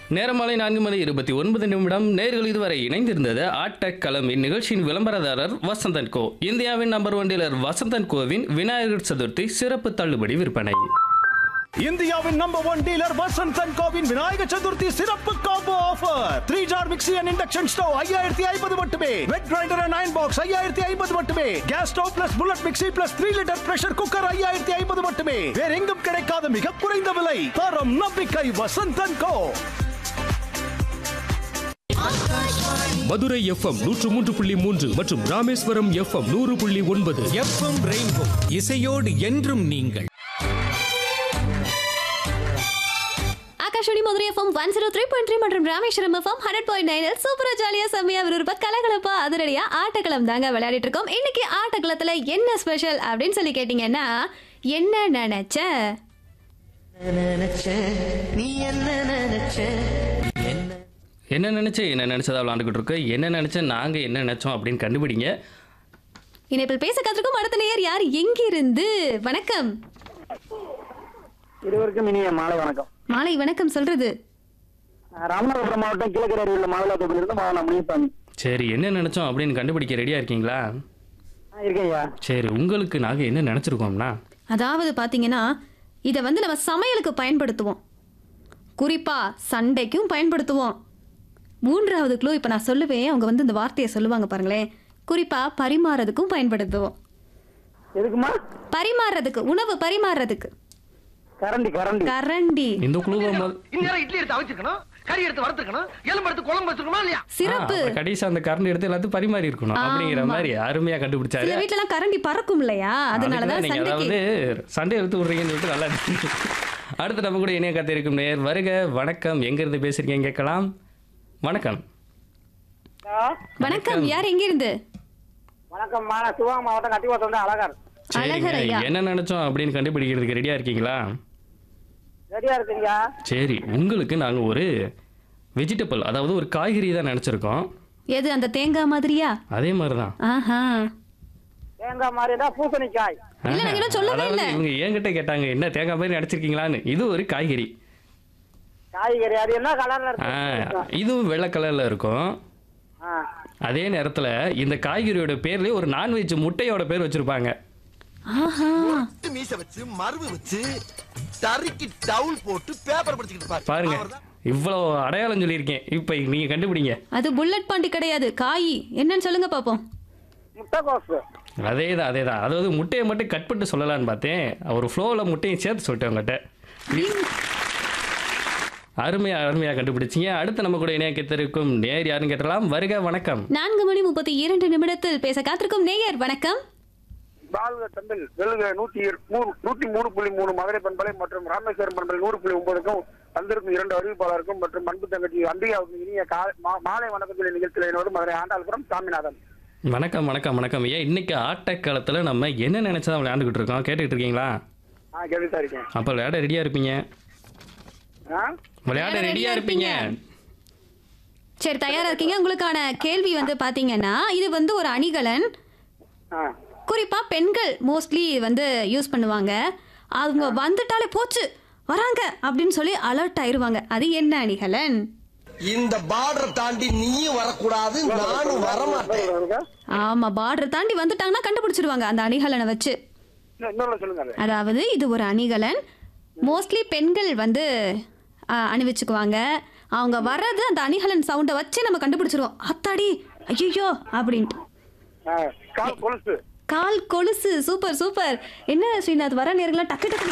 நேரம் மாலை நான்கு மணி இருபத்தி ஒன்பது நிமிடம் நேர்கள் இதுவரை இணைந்திருந்தது ஆட்டக்களம் இந்நிகழ்ச்சியின் விளம்பரதாரர் வசந்தன் கோ இந்தியாவின் நம்பர் ஒன் டீலர் வசந்தன் கோவின் விநாயகர் சதுர்த்தி சிறப்பு தள்ளுபடி விற்பனை இந்தியாவின் number one dealer Vasanth and கோவின் விநாயக சதுர்த்தி சிறப்பு combo offer three jar mixie and induction stove ஐயாயிரத்தி ஐம்பது மட்டுமே wet grinder and iron box ஐயாயிரத்தி ஐம்பது மட்டுமே gas stove plus bullet mixie plus three litre pressure cooker ஐயாயிரத்தி ஐம்பது மட்டுமே வேற எங்கும் கிடைக்காத மிக குறைந்த விலை தரம் நம்பிக்கை Vasanth and Co Madurai FM நூற்று மூன்று புள்ளி மூன்று மற்றும் ராமேஸ்வரம் எஃப்எம் நூறு புள்ளி ஒன்பது எஃப்எம் ரெயின்போ இசையோடு என்றும் நீங்கள் Akashvani Madurai FM one zero three point three மற்றும் ராமேஸ்வரம் எஃப்எம் ஹண்ட்ரட் பாயிண்ட் நைனில் சூப்பரா ஜாலியா செம்மையா விறுவிறுப்பா கலகலப்பா அதிரடியா ஆட்டக்களம் தாங்க விளையாடிட்டு இருக்கோம் இன்னைக்கு ஆட்டக்களத்துல என்ன ஸ்பெஷல் அப்படின்னு சொல்லி கேட்டீங்கன்னா என்ன நினைச்ச நினைச்ச நீ என்ன நினைச்ச என்ன நினைச்சு என்ன நினைச்சதா விளாண்டுக்கிட்டு இருக்கு என்ன நினைச்ச நாங்க என்ன நினைச்சோம் அப்படின்னு கண்டுபிடிங்க இணைப்பில் பேச கத்திருக்கும் அடுத்த நேயர் யார் எங்கிருந்து வணக்கம் இருவருக்கும் இனிய மாலை வணக்கம் மாலை வணக்கம் சொல்றது நான் ராமநாதபுரம் மாவட்டம் கீழக்கரை உள்ள மாவட்டத்திலிருந்து மாவன முனிசாமி சரி என்ன நினைச்சோம் அப்படின்னு கண்டுபிடிக்க ரெடியா இருக்கீங்களா ஆ, இருக்கேன்யா சரி உங்களுக்கு நாங்க என்ன நினைச்சிருக்கோம்னா அதாவது பாத்தீங்கன்னா இதை வந்து நம்ம சமையலுக்கு பயன்படுத்துவோம் குறிப்பா சண்டைக்கும் பயன்படுத்துவோம் மூன்றாவது க்ளூ இப்போ நான் சொல்லுவேன் அவங்க வந்து இந்த வார்த்தையை சொல்லுவாங்க பாருங்களேன் குறிப்பா பரிமாறதுக்கும் பயன்படுத்துவோம் எதுக்குமா பரிமாறுறதுக்கு உணவு பரிமாறுறதுக்கு கரண்டி கரண்டி கரண்டி இந்த குழுவை மொத- இந்நேரம் இட்லி எடுத்து அவிச்சிருக்கணும் கறி எடுத்து வறுத்துக்கணும் எலும்பு எடுத்து குழம்பு வச்சிருக்கணுமா இல்லையா சிறப்பு ஆ, அப்புறம் கடைசி அந்த கரண்ட் எடுத்து எல்லாத்தையும் பரிமாறி இருக்கணும் அப்படிங்கிற ஆமா. மாதிரி அருமையா கண்டுபிடிச்சாரு சில வீட்லலாம் கரண்டி பறக்கும் இல்லையா அதனாலதான் அதுக்குதான் நீங்க சண்டைக்கு அதாவது சண்டை எடுத்து விடுறீங்கன்னு சொல்லிட்டு நல்லா இருக்கு. அடுத்து நம்ம கூட இணைய காத்திருக்கும் நேர் வருக வணக்கம் எங்க இருந்து பேசுறீங்க கேட்கலாம் வணக்கம் வணக்கம் யார் எங்க இருந்து வணக்கம் மா நான் சிவகங்கை மாவட்டம் கத்திவாசம் வந்து அழகர் அழகர் சரிங்க ஐயா. என்ன நினைச்சோம் அப்படின்னு கண்டுபிடிக்கிறதுக்கு ரெடியா இருக்கீங்களா ரெடியா இருக்கீங்க சரி உங்களுக்கு நாங்க ஒரு வெஜிடபிள் அதாவது ஒரு காய்கறி தான் நினைச்சிருக்கோம் எது அந்த தேங்காய் மாதிரியா அதே மாதிரிதான் ஆஹா தேங்காய் மாதிரி தான் பூசணிக்காய் இல்ல, நாங்க இன்னும் சொல்லவே அதாவது இல்ல. இவங்க என்கிட்ட கேட்டாங்க என்ன தேங்காய் மாதிரி நடிச்சிருக்கீங்களான்னு இது ஒரு காய்கறி காய்கறி அது என்ன கலர்ல ஆ, இருக்கு இதுவும் வெள்ளை கலர்ல இருக்கும் ஆ. அதே நேரத்துல இந்த காய்கறியோட பேர்லயே ஒரு நான்வெஜ் முட்டையோட பேர் வச்சிருப்பாங்க ஆஹா மீச வச்சு மருவு வச்சு தறிக்கு டவுல் போட்டு பேப்பர் படிச்சுக்கிட்டு பாரு பாருங்க இவ்வளவு அடையாளம் சொல்லியிருக்கேன் இப்ப நீங்க கண்டுபிடிங்க அது புல்லட் பாண்டி கிடையாது காய் என்னன்னு சொல்லுங்க பாப்போம் முட்டைக்கோசு அதே தான் அதே தான் அதாவது முட்டையை மட்டும் கட் பண்ணிட்டு சொல்லலாம்னு பார்த்தேன் ஒரு ஃப்ளோவில் முட்டையும் சேர்த்து சொல்லிட்டேன் உங்கள்கிட்ட அருமையா அருமையா கண்டுபிடிச்சீங்க அடுத்து நம்ம கூட இணைய கேட்டிருக்கும் நேர் யாருன்னு கேட்டலாம் வருக வணக்கம் நான்கு மணி முப்பத்தி இரண்டு நிமிடத்தில் பேச காத்திருக்கும் நேயர் வணக்கம் பால்க தம்பில் வெளுக நூத்தி இரு- மூணு நூத்தி மூணு புள்ளி மூணு மதுரை பண்பலை மற்றும் ராமேஸ்வரம் பண்பலை நூறு புள்ளி ஒன்பதுக்கும் வந்திருக்கும் இரண்டு அறிவிப்பாளருக்கும் மற்றும் அன்பு தங்கச்சி அம்பிகாவுக்கும் இனிய கா- மா- மாலை வணக்கத்தில் நிகழ்ச்சியில் என்னோடு மதுரை ஆண்டாள்புரம் சாமிநாதன் வணக்கம் வணக்கம் வணக்கம் ஏன் இன்னைக்கு ஆட்டக்காலத்தில் நம்ம என்ன நினைச்சதா விளையாண்டுக்கிட்டு இருக்கோம் கேட்டுக்கிட்டு இருக்கீங்களா ஆ கேட்டுதான் இருக்கேன் அப்போ விளையாட ரெடியா இருப்பீங்க ஆ விளையாட ரெடியா இருப்பீங்க சரி தயாரா இருக்கீங்க உங்களுக்கான கேள்வி வந்து பாத்தீங்கன்னா இது வந்து ஒரு அணிகலன் ஆ குறிப்பா பெண்கள் மோஸ்ட்லி வந்து யூஸ் பண்ணுவாங்க அவங்க வந்துட்டாலே போச்சு வராங்க அப்படின்னு சொல்லி அலர்ட் ஆயிருவாங்க அது என்ன அணிகலன் இந்த பார்டர் தாண்டி நீயும் வரக்கூடாது நானும் வரமாட்டேன் சொல்லுங்க. ஆமா பார்டர் தாண்டி வந்துட்டாங்கன்னா கண்டுபிடிச்சிருவாங்க அந்த அணிகலனை வச்சு இன்னும் இன்னொரு சொல்லுங்க அது. அதாவது இது ஒரு அணிகலன் மோஸ்ட்லி பெண்கள் வந்து ஆ, அணிவிச்சுக்குவாங்க அவங்க வர்றது அந்த அணிகலன் சவுண்டை வச்சு நம்ம கண்டுபிடிச்சிருவோம் அத்தாடி ஐயோ அப்படின்ட்டு ஆ, கால் கொலுசு கால் கொலுசு சூப்பர் சூப்பர் என்ன ஸ்ரீநாத் வர நேரங்களா டக்கு டக்கு